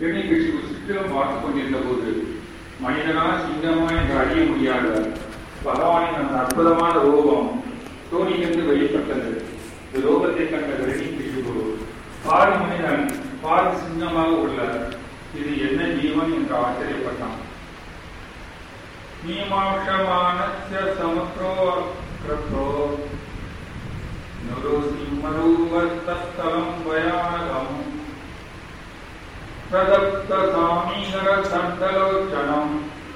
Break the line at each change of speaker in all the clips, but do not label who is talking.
கிருஷ்ணகிருஷ்ண சுற்றிலும் பார்த்துக் கொண்டிருந்த போது மனிதனா சிங்கமா என்று அறிய முடியாத பகவானின் அந்த அற்புதமான ரூபம் தோணியிலிருந்து வெளிப்பட்டது இந்த ரூபத்தை கண்ட கிருஷ்ணகிருஷ்ணு பாரு மனிதன் பாரு சிங்கமாக உள்ள இது என்ன ஜீவன் என்று ஆச்சரியப்பட்டான் மீமாஷமானஸ்ய சமுத்திரோ கிருத்தோ நுருசிம்மரூபத்தலம் பயானகம் प्रदत्तसामीहरचण्डलोचनम्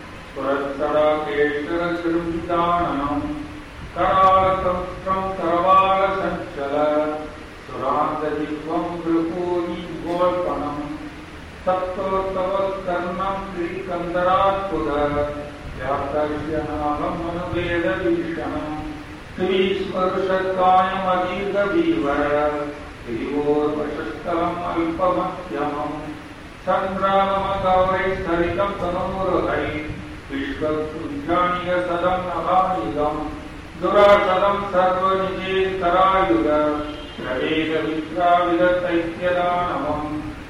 पुरत्सराकेशरशृङ्गाननम् करालसंस्त्रम् करवालसञ्चल सुरान्तजिह्वम् भृपूरीगोल्पनम् सप्तोत्तवत्कर्णम् श्रीकन्दरात्पुद व्याप्तविषयनामम् अनुवेदवीक्षणम् श्रीस्पर्शकायमदीर्घवीवर गिरिवोर्वशस्तलम् अल्पमध्यमम् சந்திராமகௌரை சரிதம் தனோருகை விஸ்வசுஜானிய சதம் நகாயுகம் துராசதம் சர்வநிஜே கராயுக பிரவேக வித்ராவித தைத்தியதானமம்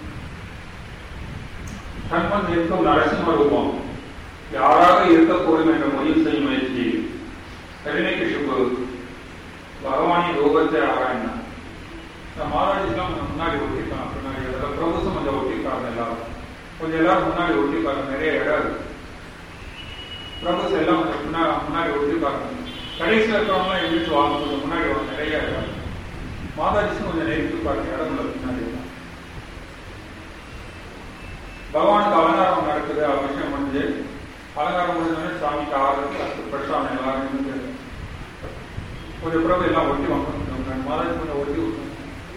தன்மன் நிற்கும் நரசிம்ம ரூபம் யாராக இருக்கக்கூடும் என்ற முடிவு செய்யும் முயற்சி கருணைகிஷுக்கு பகவானின் ரூபத்தை ஆராய்ந்தார் இந்த மாதாஜிலாம் முன்னாடி ஒட்டிருக்காங்க பின்னாடி அதில் பிரபுசம் கொஞ்சம் ஒட்டிருக்காங்க எல்லாரும் கொஞ்சம் எல்லாரும் முன்னாடி ஒட்டிருக்காங்க நிறைய இடம் இருக்கு பிரபுஸ் எல்லாம் கொஞ்சம் முன்னாடி முன்னாடி ஒட்டிருக்காங்க கடைசியில் இருக்கிறவங்களாம் எழுதிட்டு வாங்க கொஞ்சம் முன்னாடி வரும் நிறைய இடம் மாதாஜிஸும் கொஞ்சம் நெருக்கி பாருங்க இடங்கள பின்னாடி பகவானுக்கு அலங்காரம் நடக்குது அவசியம் முடிஞ்சு அலங்காரம் முடிஞ்சோடனே சாமிக்கு ஆறு பிரசாதம் எல்லாரும் கொஞ்சம் பிரபு எல்லாம் ஒட்டி வாங்க மாதாஜி கொஞ்சம் ஒட்டி விட்டுருங்க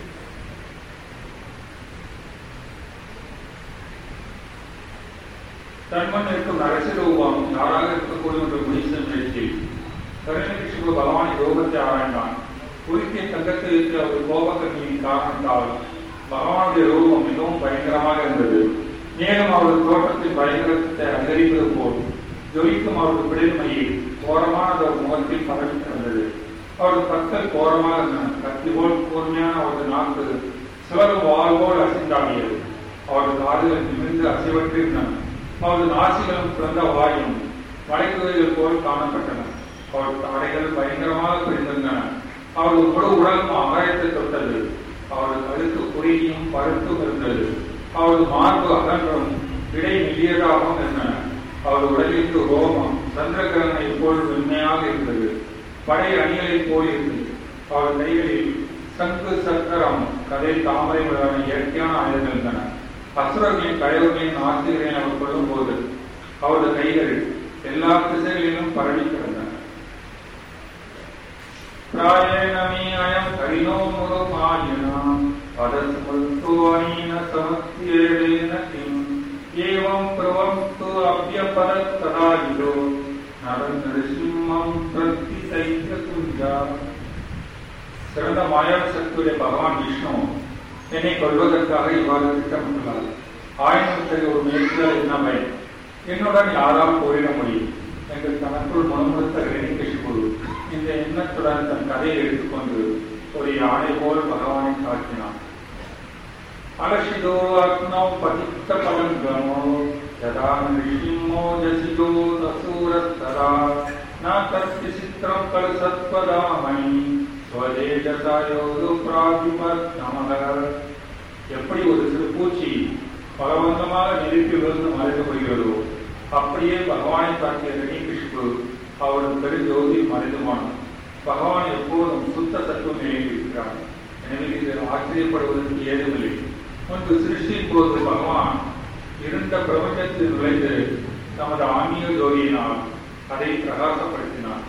தன்மன் இருக்கும் நரசிரூபம் யாராக இருக்கக்கூடிய ஒரு முனிசன் முயற்சி கருணகிருஷ்ண பகவான் யோகத்தை ஆராய்ந்தான் குறித்திய தங்கத்தில் இருக்கிற ஒரு கோபக்கண்ணியின் காரணத்தால் பகவானுடைய ரூபம் மிகவும் பயங்கரமாக இருந்தது மேலும் அவரது தோட்டத்தின் பயங்கரத்தை அதிகரிப்பது போல் ஜொலிக்கும் அவரது பிடிமையை கோரமான ஒரு முகத்தில் பரவி கிடந்தது அவரது பற்கள் கோரமாக இருந்தன கத்தி போல் கூர்மையான அவரது நாக்கு சிவரும் வால் போல் அசைந்தாடியது அவரது காதுகள் நிமிர்ந்து அசைவற்றிருந்தன அவரது நாசிகளும் பிறந்த வாயும் மலைக்குதிரைகள் போல் காணப்பட்டன அவரது தாடைகள் பயங்கரமாக பிரிந்திருந்தன அவரது முழு உடலும் ஆகாயத்தை தொட்டது அவரது கழுத்து குறுகியும் பருத்தும் இருந்தது அவரது மார்பு அகன்றும் இடை மெல்லியதாகவும் இருந்தன அவரது உடலிற்கு ரோமம் சந்திரகிரகனை போல் வெண்மையாக இருந்தது படை அணிகளை போல் இருந்தது அவரது கைகளில் சங்கு சக்கரம் கதை தாமரை முதலான இயற்கையான ஆயுதங்கள் இருந்தன அசுரர்களின் கழகங்களின் ஆசிரியரை அவர் கொள்ளும் போது அவரது கைகள் எல்லா திசைகளிலும் பரவி கிடந்தன பிராயணமே அயம் கரிணோ முகமாயினாம் பதஸ்மருத்தோ அனீன சமஸ்தியேன கிம் ஏவம் பிரவம்து அப்யபதத் ததாயுதோ நரநரசிம்மம் பிரத்தி சைத்திய குஞ்சா சிறந்த மாயா சக்தியுடைய பகவான் விஷ்ணு என்னை கொள்வதற்காக இவ்வாறு திட்டமிட்டுள்ளார் ஆயிரம் ஒரு முயற்சியால் என்ன பயன் என்னுடன் யாரால் போரிட முடியும் என்று தனக்குள் முணுமுணுத்த கிரணிகசிபுரு இந்த எண்ணத்துடன் தன் கதையை எடுத்துக்கொண்டு ஒரு யானை போல் பகவானை காட்டினான் அலசிதோ அக்னோ பதித்த பலங்கமோ யதா நிஷிம்மோ ஜசிதோ அசூரஸ்தரா ந தஸ்ய சித்திரம் கல் சத்வதாமணி ஸ்வதேசசாயோது பிராபிமர்த்தமக எப்படி ஒரு சிறு பூச்சி பலவந்தமாக நெருப்பி விழுந்து மறைந்து கொள்கிறதோ அப்படியே பகவானை காட்டிய கிருஷ்ணு அவரது பெருஜோதி மறைந்துமானார் பகவான் எப்போதும் சுத்த தத்துவம் நிலையில் இருக்கிறார் எனவே இதில் ஆச்சரியப்படுவதற்கு ஏதுமில்லை முன்பு சிருஷ்டியின் போது பகவான் இருண்ட பிரபஞ்சத்தில் நுழைந்து தமது ஆன்மீக ஜோதியினால் அதை பிரகாசப்படுத்தினார்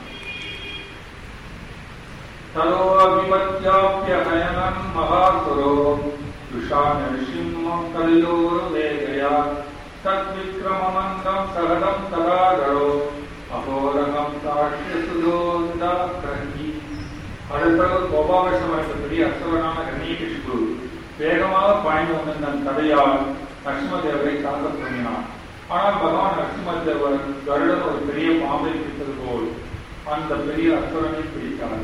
तरोऽभिपत्याप्यहयनम् महासुरो युषानृसिंहम् कल्योरुवेगया तद्विक्रममन्दम् सहदम् तदागरो அகோரகம் தாட்சியசுதோந்தாக்கி அடுத்தது கோபாவசமாக பெரிய அசுரனான கணீகிஷ்பு வேகமாக பாய்ந்து வந்த தன் கதையால் நரசிம்மதேவரை தாக்கத் தொடங்கினான் ஆனால் பகவான் நரசிம்மதேவர் கருடன் ஒரு பெரிய பாம்பை பிடித்தது போல் அந்த பெரிய அசுரனை பிடித்தார்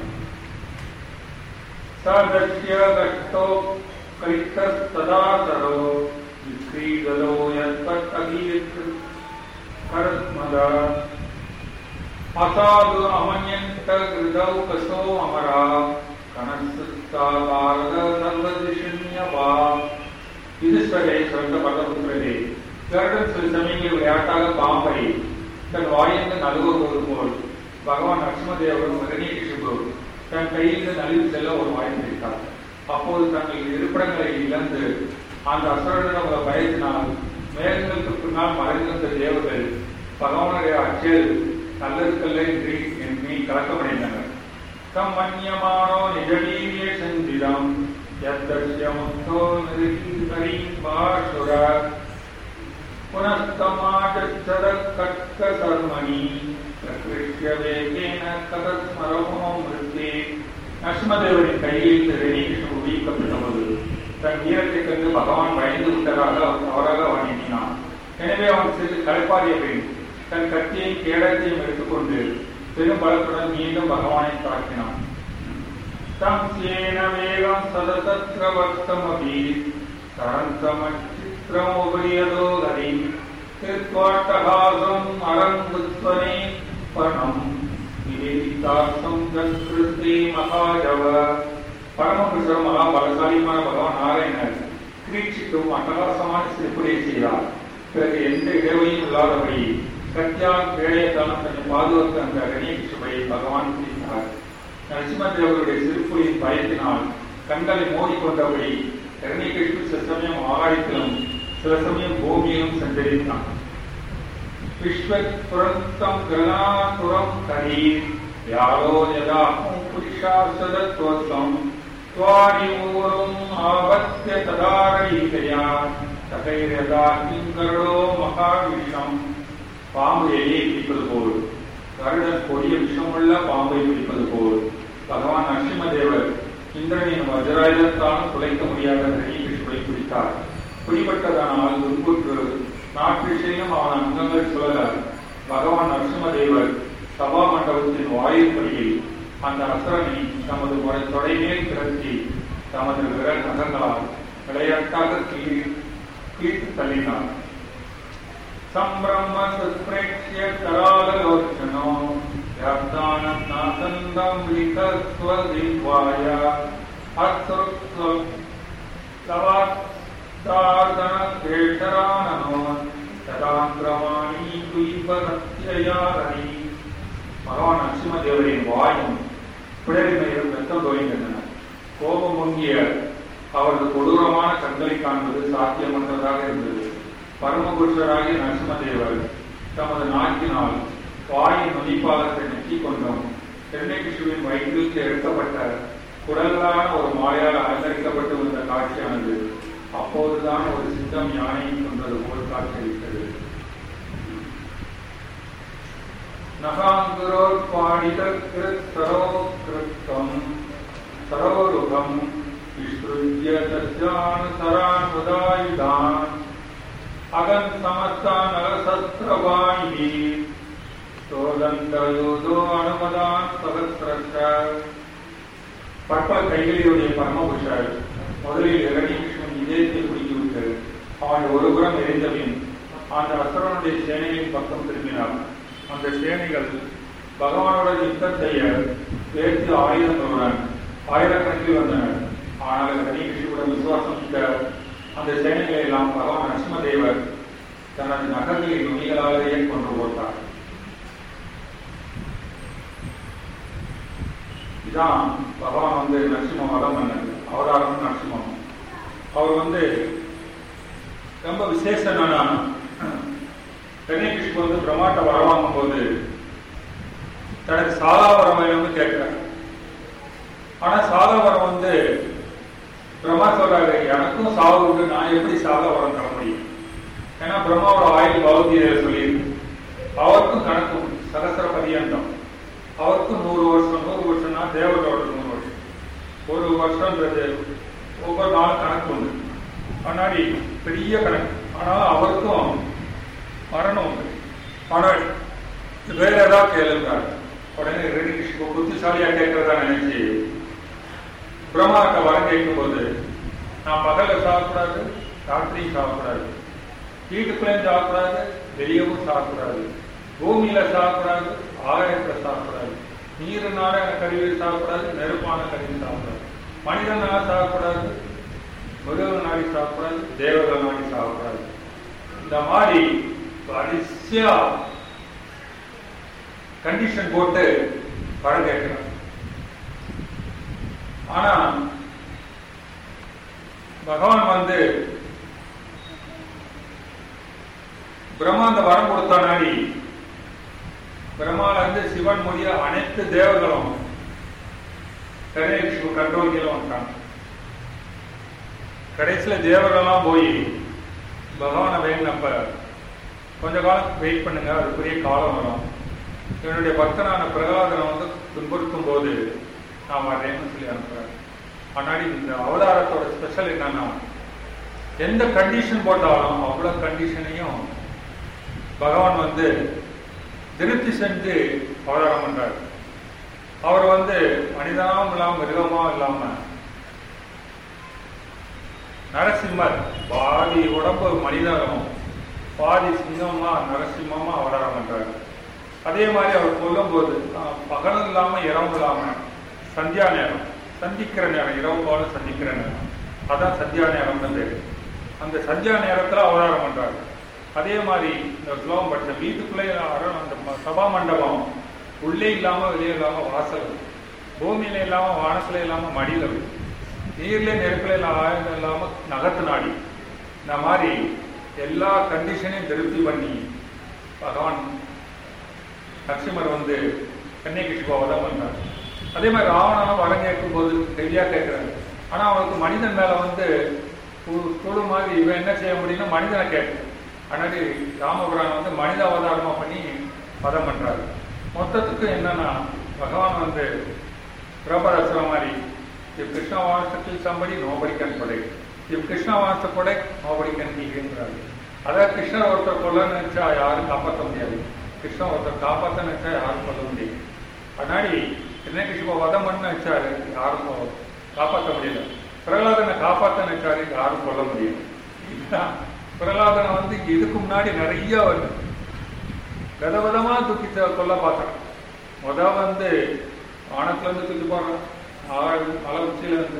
सदस्य गष्टो कैतस्तदातरो विक्रीडलो ததாது அமன்யந்த கிருதௌ கசோ அமரா கணசுத்தா பாரத சர்வதிஷன்யவா யுதிஷ்டரை சிறந்த பரதபுத்திரரே கருடன் சில சமயங்களில் விளையாட்டாக பாம்பை தன் வாயிலிருந்து நழுவுவது போல் பகவான் நரசிம்மதேவரும் மகனீகிஷிபு தன் கையிலிருந்து நழுவி செல்ல ஒரு வாய்ப்பு வைத்தார் அப்போது தங்கள் இருப்பிடங்களை இழந்து அந்த அசுரனிடம் உள்ள பயத்தினால் மேகங்களுக்கு பின்னால் மறைந்திருந்த தேவர்கள் பகவானுடைய அச்சில் நல்லதுக்கல்ல என்று எண்ணி கலக்கமடைந்தனர் தம் மன்யமானோ நிஜவீரிய சந்திரம் यद्दस्य मुक्तो निर्हीतरीं वासुर पुनस्तमाचच्छदकर्कसर्मणि प्रकृष्य वेगेन कतस्मरमो மிருத்தே நரசிம்மதேவரின் கையில் ரெணிகிருஷ்ணன் உயிர்க்கப்பட்டபோது தன் வீரத்தை கண்டு பகவான் பயந்து விட்டதாக அவராக அவன் எண்ணினான் எனவே அவன் சிறிது களைப்பாரிய பெண் தன் கத்தியையும் கேடத்தையும் எடுத்துக்கொண்டு பெரும் பலத்துடன் மீண்டும் பகவானை தாக்கினான் संस्येन वेगं सदतत्र वक्तमपि तरन्तमच्चित्रमुपरि यदो हरि कृत्वाट्टहासम् अरङ्गुत्वने पणम् निवेदितार्थं तत्कृते महाजव பரமபுருஷர் மகா பலசாலிமான பகவான் நாராயணர் கிரீட்சிக்கும் அட்டகாசமான சிறப்புரை செய்தார் பிறகு எந்த இடைவெளியும் இல்லாதபடி சத்யான் வேலையத்தாலும் தன்னை பாதுகாத்த அந்த கணேஷபை பகவான் செய்தார் நரசிம்மதேவருடைய சிறுப்புரியின் பயத்தினால் கண்களை மூடிக்கொண்டபடி கருணைகிருஷ்ணன் சில சமயம் ஆகாயத்திலும் சில சமயம் பூமியிலும் சஞ்சரித்தான் விஸ்வபுரந்தம் கருணாபுரம் கரீர் யாரோ யதா புருஷாசதத்வசம் त्वारिमूलम् आवत्य तदारयितया तथैर्यदा किङ्करो மகாவிஷம் பாம்பு எலியை பிடிப்பது போல் கருடன் கொடிய விஷமுள்ள பாம்பை பிடிப்பது போல் பகவான் நரசிம்மதேவர் இந்திரனின் வஜராயுதத்தாலும் துளைக்க முடியாத கிருஷ்ணனை பிடித்தார் பிடிபட்டதனால் துன்புற்று நாட்டிசையும் அவன் அங்கங்கள் சுழல பகவான் நரசிம்மதேவர் சபா மண்டபத்தின் வாயிற்படியில் அந்த அசுரனை தமது தொடைமேல் கிடத்தி தமது விரல் நகங்களால் விளையாட்டாக கீழ் கீழ்த்து தள்ளினார் சம்பிரம்ம சுப்ரேட்சிய கராலலோச்சனோ व्याप्तानं नासन्दं विकस्वदिवाय अत्सुत्वं लवात्तार्दनकेशराननो तदाक्रमाणि कुय्वनत्ययाரணி பகவான் நரசிம்மதேவரின் வாயும் பிடரிமையும் ரத்தம் தோய்ந்தன கோபம் பொங்கிய அவரது கொடூரமான கண்களை காண்பது சாத்தியமற்றதாக இருந்தது பரமபுருஷராகிய நரசிம்மதேவர் தமது நாக்கினால் வாயின் நுனிப்பாகத்தை நெற்றிக் கொண்டும் திருநெகிஷுவின் வயிற்றுக்கு எடுக்கப்பட்ட குடலான ஒரு மாயால் அலங்கரிக்கப்பட்டு வந்த காட்சியானது அப்போதுதான் ஒரு சித்தம் யானை கொண்டது போல் காட்சியளித்தது நகாங்குரோத்பாடிதம் சரோருகம் விஸ்ருத்ய தஸ்யானுசரான் அகன் சமஸ்தான் அகசத்ரவாணி சோதந்தயோதோ அனுமதான் சகசிரஷ பற்பல கைகளிலுடைய பரமபுஷர் முதலில் இரணிகிருஷ்ணன் இதயத்தை பிடித்துவிட்டு அவன் ஒருபுறம் எரிந்தபின் அந்த அசுரனுடைய சேனையின் பக்கம் திரும்பினார் அந்த சேனைகள் பகவானோட யுத்தம் செய்ய வேற்று ஆயுதங்களுடன் ஆயிரக்கணக்கில் வந்தனர் ஆனால் இரணிகிருஷ்ணனுடன் விசுவாசம் மிக்க அந்த சேனைகளை எல்லாம் பகவான் நரசிம்மதேவர் தனது நகர்களின் நுனிகளாலேயே கொண்டு போட்டார் இதான் பகவான் வந்து நரசிம்ம மதம் பண்ணது அவதாரம் நரசிம்மம் அவர் வந்து ரொம்ப விசேஷம் என்னன்னா கன்னியகிருஷ்ணன் வந்து பிரம்மாட்ட வரவாங்கும் போது தனக்கு சாதா வரம் வேணும்னு கேட்கிறார் ஆனா சாதா வரம் வந்து பிரம்மா சொல்றாரு எனக்கும் சாவு உண்டு நான் எப்படி சாதா வரம் தர முடியும் ஏன்னா பிரம்மாவோட ஆயுள் பௌத்தியில சொல்லியிருக்கு அவருக்கும் கணக்கும் சகசர பரியந்தம் அவருக்கும் நூறு வருஷம் நூறு வருஷம்னா தேவரோட நூறு வருஷம் ஒரு வருஷம்ன்றது ஒவ்வொரு நாள் கணக்கு உண்டு முன்னாடி பெரிய கணக்கு ஆனாலும் அவருக்கும் மரணம் உண்டு ஆனால் வேற ஏதாவது கேளுங்கிறார் உடனே ரெண்டு கிருஷ்ண புத்திசாலியா கேட்கறதா நினைச்சு பிரம்மாட்ட வரம் கேட்கும் போது நான் பகல்ல சாப்பிடாது ராத்திரியும் சாப்பிடாது வீட்டுக்குள்ளேயும் சாப்பிடாது வெளியவும் சாப்பிடாது பூமியில சாப்பிடாது ஆகாயத்துல சாப்பிடாது நீருனால கருவி சாப்பிடாது நெருப்பான கருவி சாப்பிடாது மனிதனால சாப்பிடாது மிருக நாடி சாப்பிடாது தேவத நாடி சாப்பிடாது இந்த மாதிரி வரிசையா கண்டிஷன் போட்டு படம் கேட்கிறான் ஆனா பகவான் வந்து பிரம்மா அந்த வரம் கொடுத்த நாடி பிரம்மால இருந்து சிவன் முடிய அனைத்து தேவர்களும் கரேஷ் கண்ட்ரோல் கீழே வந்துட்டாங்க கடைசியில தேவர்கள்லாம் போய் பகவானை வேணுனப்ப கொஞ்ச காலம் வெயிட் பண்ணுங்க அதுக்குரிய காலம் வரும் என்னுடைய பக்தனான பிரகலாதனை வந்து துன்புறுத்தும் போது நான் வர்றேன்னு சொல்லி அனுப்புறேன் முன்னாடி இந்த அவதாரத்தோட ஸ்பெஷல் என்னன்னா எந்த கண்டிஷன் போட்டாலும் அவ்வளவு கண்டிஷனையும் பகவான் வந்து திருப்தி செஞ்சு அவதாரம் பண்றாரு அவர் வந்து மனிதனாவும் இல்லாம மிருகமாவும் இல்லாம நரசிம்மர் பாதி உடம்பு மனிதனும் பாதி சிங்கமா நரசிம்மமா அவதாரம் பண்றாரு அதே மாதிரி அவர் சொல்லும்போது ஆஹ், பகலும் இல்லாம இரவும் இல்லாம சந்தியா நேரம் சந்திக்கிற நேரம் இரவு போல சந்திக்கிற நேரம் அதான் சந்தியா நேரம் பேரு அந்த சந்தியா நேரத்துல அவதாரம் பண்றாரு அதே மாதிரி இந்த ஸ்லோகம் படிச்ச வீட்டுக்குள்ளே அரண் அந்த ம- சபா மண்டபம் உள்ளே இல்லாம வெளியே இல்லாம வாசல் பூமியில இல்லாம வானத்துல இல்லாம மடியில இருக்கு. நீர்ல நெருப்புல இல்ல ஆயுதம் இல்லாம நகத்து நாடி இந்த மாதிரி எல்லா கண்டிஷனையும் திருப்தி பண்ணி பகவான் நரசிம்மர் வந்து கன்னியகிஷிபா வதம் பண்றாரு அதே மாதிரி ராவணனும் வரம் கேட்கும் போது ரெடியா கேட்கிறாரு ஆனா அவனுக்கு மனிதன் மேல வந்து கு- குழு மாதிரி இவன் என்ன செய்ய முடியும்னு மனிதனை கேட்கு ஆனால் ராமபுரான் வந்து மனித அவதாரமா பண்ணி வதம் பண்றாரு மொத்தத்துக்கு என்னன்னா பகவான் வந்து பிரபரசுர மாதிரி இவ் கிருஷ்ணா வாசத்தில் சம்படி நோபடி கண் கொடை இவ் கிருஷ்ணா வாச கொடை நோபடி கண் நீங்கிறாரு அதான் கிருஷ்ணர் ஒருத்தர் கொல்ல நினைச்சா யாரும் காப்பாற்ற முடியாது கிருஷ்ணன் ஒருத்தர் காப்பாற்ற நினைச்சா யாரும் கொல்ல முடியாது அதனாடி என்ன கிருஷ்ண வதம் பண்ண வச்சாரு யாரும் காப்பாற்ற முடியல பிரகலாதனை காப்பாற்ற நினைச்சாரு யாரும் கொல்ல முடியல இதுதான் பிரகலாதனை வந்து இதுக்கு முன்னாடி நிறைய வந்து விதவிதமா தூக்கி த- கொல்ல பார்த்தான் முத வந்து வானத்துல இருந்து தூக்கி போடுறான் ஆறு மலை உச்சியில இருந்து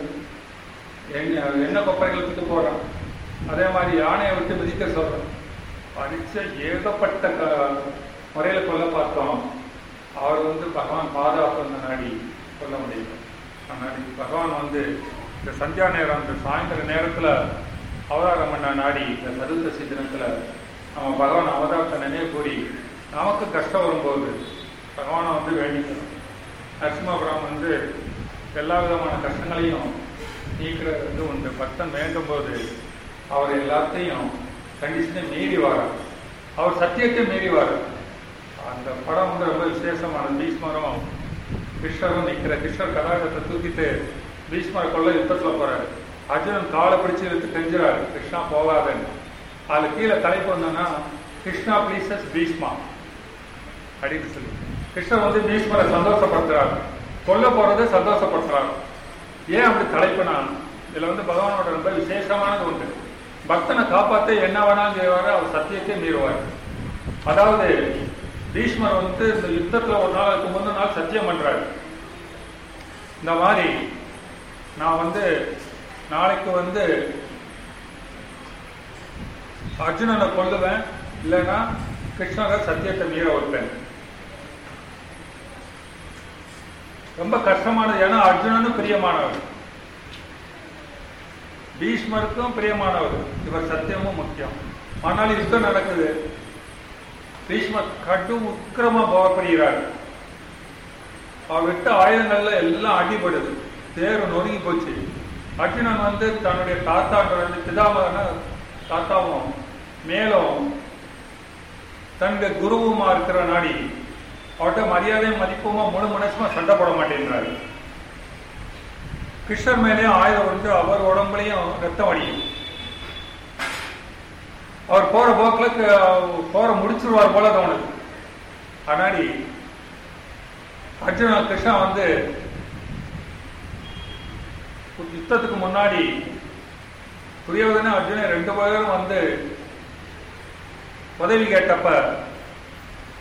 எண்ணெய் எண்ணெய் கொப்பரைகள் தூக்கி போடுறான் அதே மாதிரி யானையை விட்டு மிதிக்க சொல்றான் பரிச்ச ஏகப்பட்ட க- முறையில கொல்ல பார்த்தோம் அவர் வந்து பகவான் பாதுகாப்பு நாடி கொல்ல முடியல அதனாடி பகவான் வந்து இந்த சந்தியா நேரம் இந்த சாயந்தர நேரத்துல அவதாரம் பண்ண நாடி இந்த சதுர்தசி தினத்துல நம்ம பகவான் அவதாரத்தை நினைவு கூறி நமக்கு கஷ்டம் வரும்போது பகவானை வந்து வேண்டிக்கணும் நரசிம்மபுரம் வந்து எல்லா விதமான கஷ்டங்களையும் நீக்கிற இது உண்டு பக்தன் வேண்டும் போது அவர் எல்லாத்தையும் கண்டிஷனை மீறி வாரார் அவர் சத்தியத்தை மீறி வாரார் அந்த படம் வந்து ரொம்ப விசேஷமான பீஷ்மரும் கிருஷ்ணரும் நிக்கிற கிருஷ்ணர் கதாகத்தை தூக்கிட்டு பீஷ்மரை கொள்ள யுத்தத்துல போறாரு அர்ஜுனன் காலை பிடிச்சு இழுத்து கெஞ்சுறாரு கிருஷ்ணா போகாதன்னு அதுல கீழே தலைப்பு வந்தோன்னா கிருஷ்ணா பிளீசஸ் பீஷ்மா அப்படின்னு சொல்லி கிருஷ்ணர் வந்து பீஷ்மரை சந்தோஷப்படுத்துறாரு கொல்ல போறதை சந்தோஷப்படுத்துறாரு ஏன் அப்படி தலைப்புனா இதுல வந்து பகவானோட ரொம்ப விசேஷமானது உண்டு பக்தனை காப்பாத்த என்ன வேணாலும் செய்வாரு அவர் சத்தியத்தை மீறுவார் அதாவது பீஷ்மர் வந்து இந்த யுத்தத்துல ஒரு நாள் அதுக்கு முந்தின நாள் சத்தியம் பண்றாரு இந்த மாதிரி நான் வந்து நாளைக்கு வந்து அர்ஜுனனை கொல்லுவேன் இல்லைன்னா கிருஷ்ணரை சத்தியத்தை மீற வைப்பேன் ரொம்ப கஷ்டமானது ஏன்னா அர்ஜுனனும் பிரியமானவர் பீஷ்மருக்கும் பிரியமானவர் இவர் சத்தியமும் முக்கியம் ஆனால் யுத்தம் நடக்குது பீஷ்மர் கடும் உக்கிரமா போகப்படுகிறார் அவர் விட்ட ஆயுதங்கள்ல எல்லாம் அடிபடுது தேர் நொறுங்கி போச்சு அர்ஜுனன் வந்து தன்னுடைய தாத்தான்ற வந்து பிதாமகன தாத்தாவும் மேலும் தன்னுடைய குருவுமா இருக்கிற நாடி அவர்கிட்ட மரியாதையும் மதிப்புமா முழு மனசுமா சண்டை போட மாட்டேங்கிறாரு கிருஷ்ணர் மேலேயும் ஆயுதம் வந்து அவர் உடம்புலையும் ரத்தம் அடியும் அவர் போற போக்குல க- போற முடிச்சிருவார் போல தோணுது ஆனாடி அர்ஜுனா கிருஷ்ணா வந்து யுத்தத்துக்கு முன்னாடி துரியோதன அர்ஜுனன் ரெண்டு பேரும் வந்து உதவி கேட்டப்ப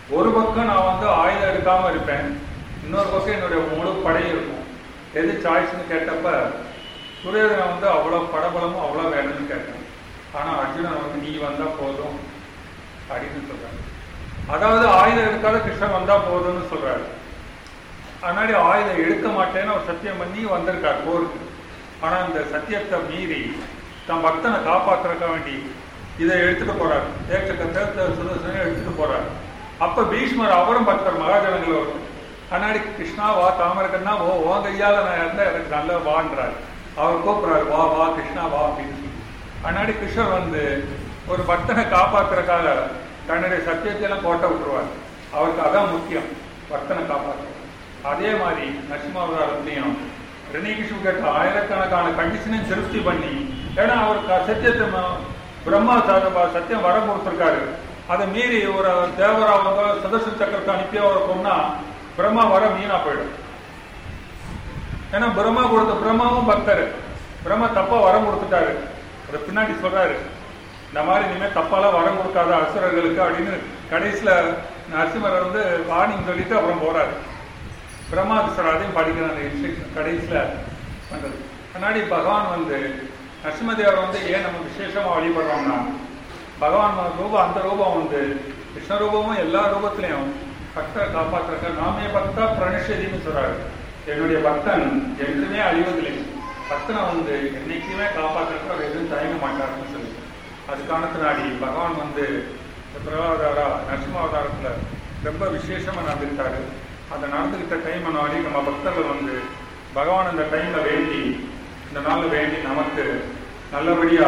ஒரு பக்கம் நான் வந்து ஆயுதம் எடுக்காம இருப்பேன் இன்னொரு பக்கம் என்னுடைய முழு படையும் இருக்கும் எது சாய்ஸ்னு கேட்டப்ப துரியோதனன் வந்து அவ்வளோ படபலமும் அவ்வளோ வேணும்னு கேட்டேன் ஆனால் அர்ஜுனன் வந்து நீ வந்தா போதும் அப்படின்னு சொல்றாரு அதாவது ஆயுதம் எடுக்காத கிருஷ்ணன் வந்தா போதும்னு சொல்றாரு அதனாடி ஆயுதம் எடுக்க மாட்டேன்னு அவர் சத்தியம் பண்ணி வந்திருக்கார் போருக்கு ஆனா இந்த சத்தியத்தை மீறி தன் பக்தனை காப்பாத்துறக்க வேண்டி இதை எடுத்துட்டு போறார் ஏற்ற சுதர்சனை எடுத்துட்டு போறார் அப்ப பீஷ்மர் அவரும் பக்தர் மகாஜனங்கள் வரும் கண்ணாடி கிருஷ்ணா வா தாமரக்கண்ணா ஓ ஓ கையால நான் இருந்தா எனக்கு நல்ல வான்றார் அவர் கூப்பிடுறாரு வா வா கிருஷ்ணா வா அப்படின்னு சொல்லி கண்ணாடி கிருஷ்ணர் வந்து ஒரு பக்தனை காப்பாத்துறதுக்காக தன்னுடைய சத்தியத்தை எல்லாம் கோட்டை விட்டுருவார் அவருக்கு அதான் முக்கியம் பக்தனை காப்பாற்ற அதே மாதிரி நரசிம்மாவதாரத்திலையும் ரிணிகிஷு கேட்ட ஆயிரக்கணக்கான கண்டிஷனையும் திருப்தி பண்ணி ஏன்னா அவர் க- சத்தியத்தை ம- பிரம்மா ச- சத்தியம் வர கொடுத்துருக்காரு அதை மீறி ஒரு தேவரா வந்து சுதர்சன சக்கரத்தை அனுப்பி அவரை கொன்னா பிரம்மா வர வீணா போயிடும் ஏன்னா பிரம்மா கொடுத்த பிரம்மாவும் பக்தர் பிரம்மா தப்பா வரம் கொடுத்துட்டாரு அதை பின்னாடி சொல்றாரு இந்த மாதிரி இனிமே தப்பாலாம் வரம் கொடுக்காத அசுரர்களுக்கு அப்படின்னு கடைசியில நரசிம்மர் வந்து வார்னிங் சொல்லிட்டு அப்புறம் போறாரு பிரம்மாதிஸ்வரர் அதையும் படிக்கிற அந்த இன்ஸ்ட்ரக்ஷன் கடைசியில பண்றது முன்னாடி பகவான் வந்து நரசிம்மதேவர் வந்து ஏன் நம்ம விசேஷமா வழிபடுறோம்னா பகவான் வந்து ரூபம் அந்த ரூபம் வந்து கிருஷ்ண ரூபமும் எல்லா ரூபத்திலையும் பக்தரை காப்பாற்றுறக்க நாமே பக்தா பிரணஷதின்னு சொல்றாரு என்னுடைய பக்தன் என்றுமே அழிவதில்லை பக்தனை வந்து என்னைக்குமே காப்பாற்றுறதுக்கு அவர் எதுவும் தயங்க மாட்டாருன்னு சொல்லி அதுக்கான பின்னாடி பகவான் வந்து இந்த பிரகலாதாரா நரசிம்மாவதாரத்துல ரொம்ப விசேஷமா நடந்துக்கிட்டாரு அந்த நடந்துக்கிட்ட டைம் நாடி நம்ம பக்தர்கள் வந்து பகவான் அந்த டைம்ல வேண்டி இந்த நாள்ல வேண்டி நமக்கு நல்லபடியா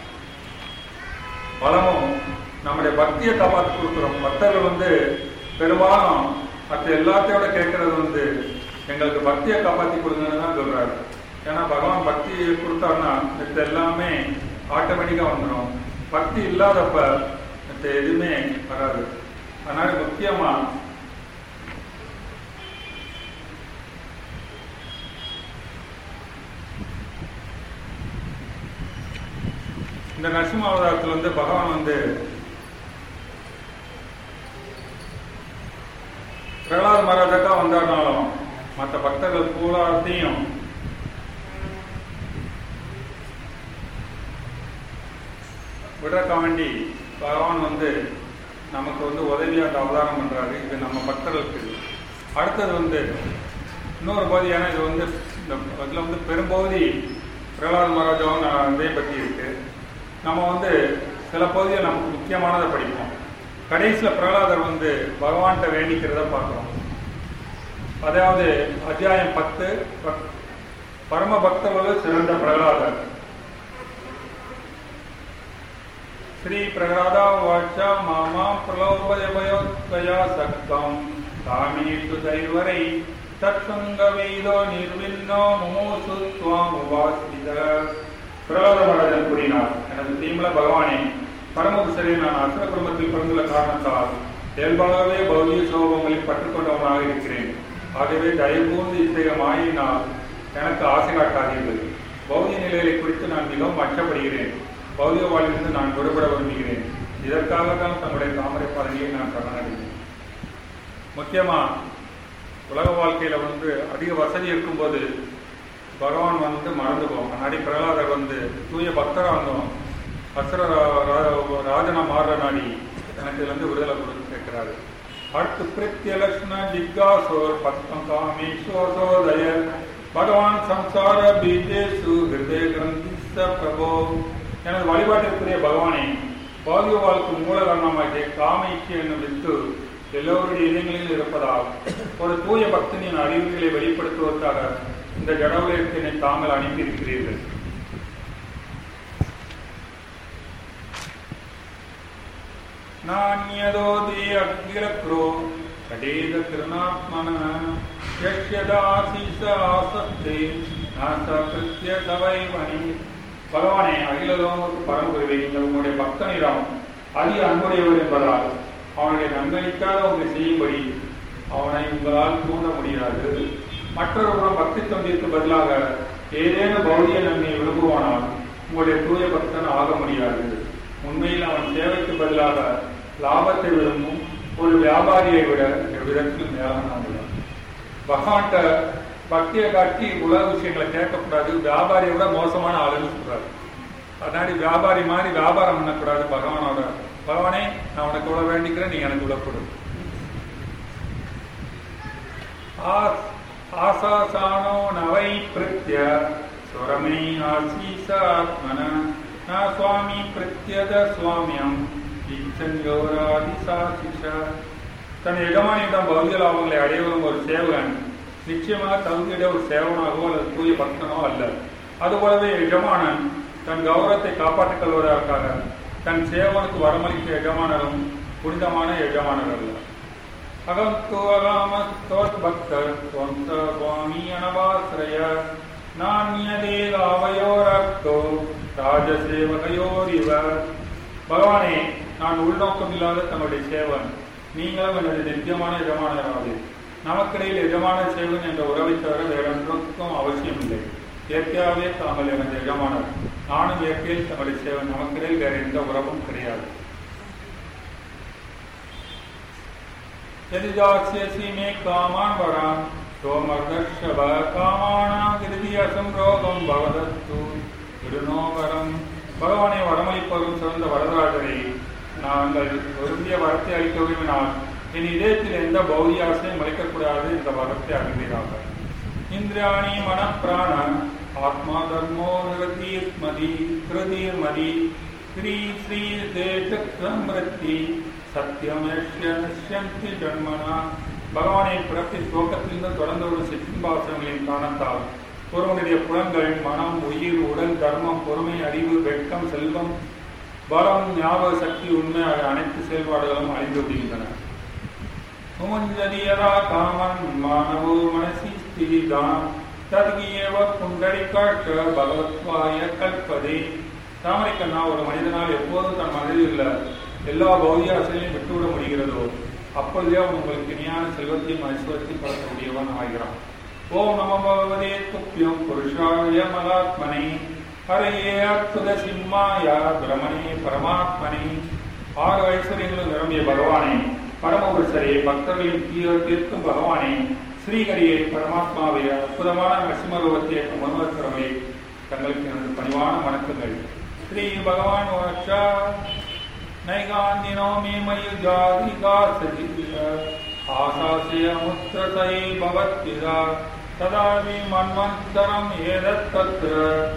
பலமும் நம்முடைய பக்தியை காப்பாற்றி கொடுக்குறோம் பக்தர்கள் வந்து பெரும்பாலும் மற்ற எல்லாத்தையோட கேட்கறது வந்து எங்களுக்கு பக்தியை காப்பாற்றி கொடுங்கன்னு தான் சொல்றாரு ஏன்னா பகவான் பக்தி கொடுத்தாருன்னா மற்ற எல்லாமே ஆட்டோமேட்டிக்கா வந்துடும் பக்தி இல்லாதப்ப மற்ற எதுவுமே வராது அதனால முக்கியமா இந்த நரசிம்ம அவதாரத்துல வந்து பகவான் வந்து பிரகலாத மகாராஜாக்கா வந்தாருனாலும் மற்ற பக்தர்கள் பூராத்தையும் விடுறக்க வேண்டி பகவான் வந்து நமக்கு வந்து உதவியா அந்த அவதாரம் பண்றாரு இது நம்ம பக்தர்களுக்கு அடுத்தது வந்து இன்னொரு பகுதி ஏன்னா இது வந்து இந்த இதுல வந்து பெரும்பகுதி பிரகலாத மகாராஜாவும் நான் இதை பற்றி இருக்கு நம்ம வந்து சில பகுதியை நமக்கு முக்கியமானதை படிப்போம் கடைசியில பிரகலாதர் வந்து பகவான்கிட்ட வேண்டிக்கிறத பார்க்கிறோம் அதாவது அத்தியாயம் பத்து பக்- பரம பக்தர்கள் சிறந்த பிரகலாதர் ஸ்ரீ பிரகலாதா வாச்சா மாமா பிரலோபயபயோத்வயா சக்தம் காமேஷு தைவரை தற்சங்க வேதோ நிர்வின்னோ முமோசு துவாம் உபாசித பிரகலாத மகாராஜன் கூறினார் எனது தீமல பகவானே பரமபுசரே நான் அசுர குடும்பத்தில் பிறந்துள்ள காரணத்தால் இயல்பாகவே பௌதிக சோபங்களில் பற்றுக்கொண்டவனாக இருக்கிறேன் ஆகவே தயவுகூர்ந்து இத்தகைய மாயினால் எனக்கு ஆசை காட்டாதீர்கள் பௌதிக நிலைகளை குறித்து நான் மிகவும் அச்சப்படுகிறேன் பௌதிக வாழ்விலிருந்து நான் விடுபட விரும்புகிறேன் இதற்காக தான் தங்களுடைய தாமரை பாதையை நான் சரணடைகிறேன் முக்கியமா உலக வாழ்க்கையில வந்து அதிக வசதி இருக்கும்போது பகவான் வந்து மறந்து போவோம் முன்னாடி பிரகலாதர் வந்து தூய பக்தரா வந்தோம் அசுர ரா- ரா- ராஜனா மாறுற நாடி எனக்கு இதுல இருந்து விடுதலை கொடுத்து கேட்கிறாரு அடுத்து பிரித்யலக்ஷ்ண ஜிக்காசோர் பத்ம காமேஸ்வரோதய பகவான் சம்சார பீஜேசு ஹிருதய கிரந்திஸ்த பிரபோ எனது வழிபாட்டிற்குரிய பகவானே பௌதிக வாழ்க்கை மூல காரணமாகிய காமைக்கு என்னும் வித்து எல்லோருடைய இதயங்களில் இருப்பதால் ஒரு தூய பக்தனின் அறிவுகளை வெளிப்படுத்துவதற்காக இந்த ஜடவுலகத்தினை தாங்கள் அனுப்பியிருக்கிறீர்கள் नान्यदोदे अग्निरक्रो कडेद कृणात्मन यक्ष्यदासी स आसक्ते நாசகிருத்திய சவைவனி பகவானே அகிலதோமுக்கு பரம்புரிவை நீங்கள் உங்களுடைய பக்தனிடம் அதிக அன்புடையவர் என்பதால் அவனுடைய நன்மைக்காக உங்களை செய்யும்படி அவனை உங்களால் தூண்ட முடியாது மற்றொருவரும் பக்தி தொண்டிற்கு பதிலாக ஏதேனும் பௌதிக நன்மையை விரும்புவானால் உங்களுடைய தூய பக்தன் ஆக முடியாது உண்மையில் அவன் சேவைக்கு பதிலாக லாபத்தை விரும்பும் ஒரு வியாபாரியை விட எவ்விதத்திலும் மேலானவங்க பகவான்கிட்ட பக்தியை காட்டி உலக விஷயங்களை கேட்கக்கூடாது வியாபாரியை விட மோசமான ஆளுன்னு சொல்றாரு அதனால வியாபாரி மாதிரி வியாபாரம் பண்ணக்கூடாது பகவானோட பகவானே நான் உனக்கு இவ்வளவு வேண்டிக்கிறேன் நீ எனக்கு இவ்வளவு கொடு ஆ- ஆசாசானோ நவை பிரத்ய சுரமே ஆசீச ஆத்மன ந சுவாமி பிரத்யத சுவாமியம் இச்சன்யோராதி சாசிஷ தன் எஜமானியிடம் பௌதிக லாபங்களை அடையவரும் ஒரு சேவகன் நிச்சயமாக தகுதியிட ஒரு சேவனாகவோ அல்லது தூய பக்தனோ அல்ல அதுபோலவே எஜமானன் தன் கௌரவத்தை காப்பாற்றிக் கொள்வதற்காக தன் சேவனுக்கு வரமளிக்க எஜமானரும் புனிதமான எஜமானர் அல்ல அகம் தோ அகாமஸ்தோத் பக்தர் தொந்த சுவாமி அனவாசிரய நானியதேகாவையோரக்தோ ராஜசேவகையோரிவ பகவானே நான் உள்நோக்கம் இல்லாத தன்னுடைய சேவன் நீங்களும் எனது நித்தியமான எஜமானராது நமக்கிடையில் எஜமான சேவன் என்ற உறவை தவிர வேறொன்றுக்கும் அவசியம் இல்லை இயற்கையாகவே தாங்கள் எனது எஜமானர் நானும் இயற்கையில் தங்களுடைய சேவன் நமக்கிடையில் வேற எந்த உறவும் கிடையாது यदि दास्यसि मे कामान् वरान् सोमर्दर्शव कामानां गिरिधि असंरोगं भवदस्तु திருநோ வரம் பகவானை வரமளிப்பவரும் சிறந்த வரதராஜரை நாங்கள் விரும்பிய வரத்தை அளிக்க விரும்பினால் என் இதயத்தில் எந்த பௌதிக ஆசையும் அளிக்கக்கூடாது இந்த வரத்தை அறிவீராக இந்திரியாணி மனப்பிராண ஆத்மா தர்மோ நிரதீர்மதி கிருதீர்மதி ஸ்ரீ ஸ்ரீ தேசக்ரமிருத்தி சத்தியமேஷ்யந்தி ஜன்மனா பகவானை பிறப்பை துவக்கத்திலிருந்து தொடர்ந்து ஒரு சிற்றின்பாசனங்களின் காரணத்தால் ஒருவனுடைய புலன்கள் மனம் உயிர் உடல் தர்மம் பொறுமை அறிவு வெட்கம் செல்வம் பலம் ஞாபக சக்தி உண்மை ஆகிய அனைத்து செயல்பாடுகளும் அழிந்து விடுகின்றன முமுஞ்சதியதா காமன் மானவோ மனசி ஸ்திரிதான் தத்கியேவ புண்டரிகாட்ச பகவத்வாய கல்பதே தாமரைக்கண்ணா ஒரு மனிதனால் எப்போதும் தன் மனதில் உள்ள எல்லா பௌதிக ஆசைகளையும் விட்டுவிட முடிகிறதோ அப்பொழுதே அவன் உங்களுக்கு இணையான செல்வத்தையும் ஐஸ்வரத்தையும் படுத்தக்கூடியவன் ஆகிறான் ஓம் நம பகவதே துப்பியம் புருஷாய மகாத்மனே ஹரையே அற்புத சிம்மாய பிரமணே பரமாத்மனே ஆறு ஐஸ்வர்யங்களும் நிரம்பிய பகவானே பரமபுருஷரே பக்தர்களின் தீர தீர்க்கும் பகவானே ஸ்ரீஹரியே பரமாத்மாவே அற்புதமான நரசிம்மரூபத்தை முன்வருக்கிறவர்களே தங்களுக்கு எனது பணிவான வணக்கங்கள் ஸ்ரீ பகவான் வாச்சா நைகாந்தினோ மே மயுஜாதிகாசதிய ஆசாசிய முத்திரதை பவத்திதா ததாவி மன்வந்தரம் ஏதத் தத்ர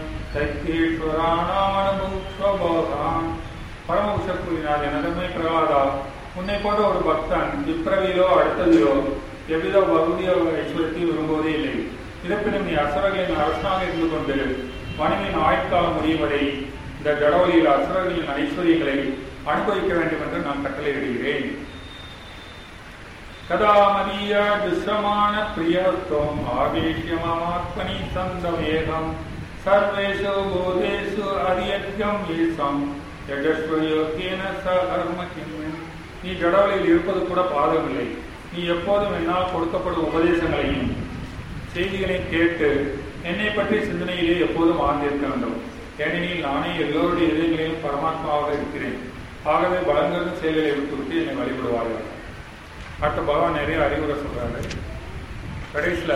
சைத்தீஸ்வரானானுபூக்ஷபோகான் பரமபுஷ கூறினார் எனதுமே பிரகலாதா உன்னை போன்ற ஒரு பக்தன் இப்பிறவிலோ அடுத்ததிலோ எவ்வித பகுதிய ஐஸ்வரத்தையும் விரும்புவதே இல்லை இருப்பினும் நீ அசுரர்களின் அரசனாக இருந்து கொண்டு மனைவியின் ஆயுட்காலம் முடியும் வரை இந்த ஜடவழியில் அசுரர்களின் ஐஸ்வர்யங்களை அனுபவிக்க வேண்டும் என்று நான் கட்டளையிடுகிறேன் கதா மதீய துஷ்ரமான பிரியத்துவம் ஆவேஷ்யமாத்மனி சந்தவேகம் சர்வேஷு போதேஷு அரியத்யம் ஈசம் யஜஸ்வயோக்கியன சர்ம நீ ஜடவழியில் இருப்பது கூட பாதமில்லை நீ எப்போதும் என்னால் கொடுக்கப்படும் உபதேசங்களையும் செய்திகளையும் கேட்டு என்னை பற்றி சிந்தனையிலே எப்போதும் ஆழ்ந்திருக்க வேண்டும் ஏனெனில் நானே எல்லோருடைய இதயங்களிலும் பரமாத்மாவாக இருக்கிறேன் ஆகவே பலங்கிருந்த செயல்களை விட்டுவிட்டு என்னை வழிபடுவார்கள் அடுத்த பகவான் நிறைய அறிவுரை சொல்றாரு கடைசியில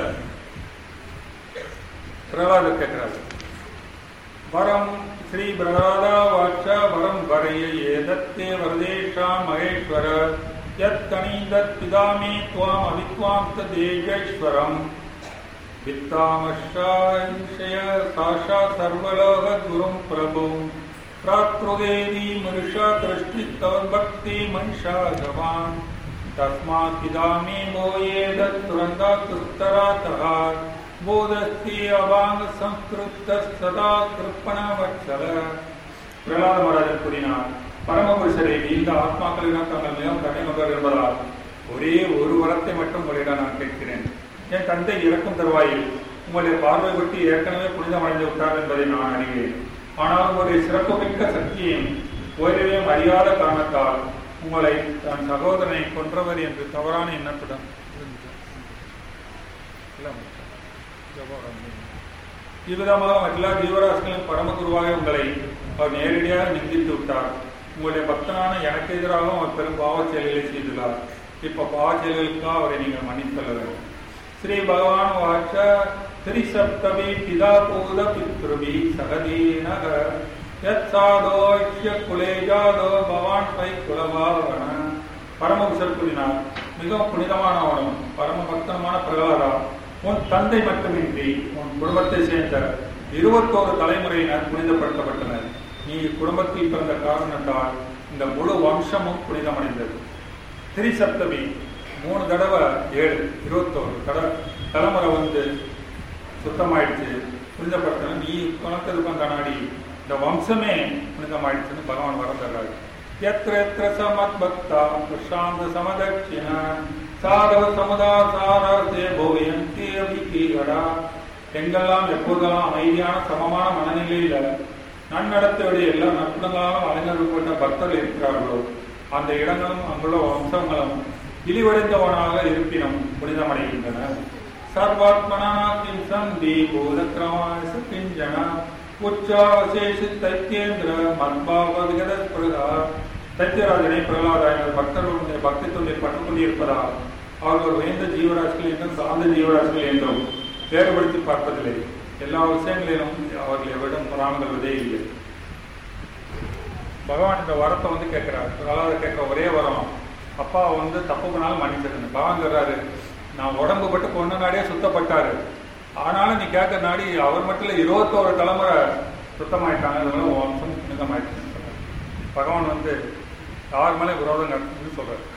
பிரகலாதர் கேட்கிறாரு வரம் ஸ்ரீ பிரகலாதா வாச்ச வரம் வரைய ஏதத்தே வரதேஷா மகேஸ்வர யத் தனீதத் பிதாமே துவாம் அவித்வாம் ததேஜேஸ்வரம் வித்தாமஷாய சாஷா சர்வலோக குரும் பிரபும் प्रातृदेवी मनुषा दृष्टि भक्ति मनुषा जवान तस्मात् पिदामि मोये दत्तुरन्दातुत्तरातः बोधस्ति अवाङ्ग संस्कृत सदा कृपण वत्सல பிரகலாத மகாராஜன் கூறினார் பரமபுருஷரே இந்த ஆத்மாக்களிடம் தங்கள் மிகவும் கடைமகர் என்பதால் ஒரே ஒரு வரத்தை மட்டும் உங்களிடம் நான் கேட்கிறேன் என் தந்தை இறக்கும் தருவாயில் உங்களுடைய பார்வை விட்டு ஏற்கனவே புனிதமடைந்து விட்டார் என்பதை நான் அறிவேன் ஆனால் உங்களுடைய சிறப்புமிக்க சக்தியையும் ஓய்வையும் அறியாத காரணத்தால் உங்களை தன் சகோதரனை கொன்றவர் என்று தவறான எண்ணத்துடன் இவ்விதமாக எல்லா ஜீவராசிகளும் பரமகுருவாக உங்களை அவர் நேரடியாக நிந்தித்து விட்டார் உங்களுடைய பக்தனான எனக்கு எதிராகவும் அவர் பெரும் பாவ செயல்களை செய்துள்ளார் இப்ப பாவ செயல்களுக்காக அவரை நீங்கள் மன்னித்தள்ள வேண்டும் ஸ்ரீ பகவான் வாச்ச திரிசப்தமி பிதா பூத பித்ருபி சகதீனக யத் சாதோஷ்ய குலேஜாதோ பவான் பை குலபாவன பரமபுஷர் கூறினார் மிகவும் புனிதமானவனும் பரம பக்தனமான பிரகலாதா உன் தந்தை மட்டுமின்றி உன் குடும்பத்தை சேர்ந்த இருபத்தோரு தலைமுறையினர் புனிதப்படுத்தப்பட்டனர் நீ குடும்பத்தில் பிறந்த காரணத்தால் இந்த முழு வம்சமும் புனிதமடைந்தது திரிசப்தமி மூணு தடவை ஏழு இருபத்தோரு தட தலைமுறை வந்து சுத்தமாயிடுச்சு புனிதப்படுத்தணும் நீ குணத்திற்கும் கண்ணாடி இந்த வம்சமே புனிதமாயிடுச்சுன்னு பகவான் வரம் தர்றாரு எத்திர எத்திர சமத் பக்தா பிரசாந்த சமதட்சிண சாதவ சமுதாசாரே போயந்தி அபிகீகடா எங்கெல்லாம் எப்போதெல்லாம் அமைதியான சமமான மனநிலையில நன்னடத்தையுடைய எல்லா நற்குணங்களாலும் அலைஞர்கள்பட்ட பக்தர்கள் இருக்கிறார்களோ அந்த இடங்களும் அங்குள்ள வம்சங்களும் இழிவடைந்தவனாக இருப்பினும் புனிதமடைகின்றன சர்வாத்மனா கிம் சந்தி பூதக்கிரமாய கிஞ்சன உச்சாவசேஷி தைத்தியேந்திர மத்பாவதிகத பிரதா தைத்தியராஜனை பிரகலாதா எனது பக்தர்களுடைய பக்தி தொழில் பட்டுக் கொண்டிருப்பதால் அவர்கள் உயர்ந்த ஜீவராசிகள் என்றும் சார்ந்த ஜீவராசிகள் என்றும் வேறுபடுத்தி பார்ப்பதில்லை எல்லா விஷயங்களிலும் அவர்கள் எவரிடம் பொறாமல் இல்லை பகவான் இந்த வரத்தை வந்து கேட்கிறார் பிரகலாத கேட்கிற ஒரே வரம் அப்பா வந்து தப்பு பண்ணாலும் மன்னிச்சிருங்க பகவான் சொல்றாரு நான் உடம்பு பட்டு கொண்ட நாடே சுத்தப்பட்டாரு ஆனாலும் நீ கேட்க நாடி அவர் மட்டும் இல்லை இருபத்தோரு தலைமுறை சுத்தமாயிட்டாங்க அதனால உன் வம்சம் புனிதமாயிடுச்சுன்னு சொல்றாரு பகவான் வந்து யார் மேலே விரோதம் நடத்துன்னு சொல்றாரு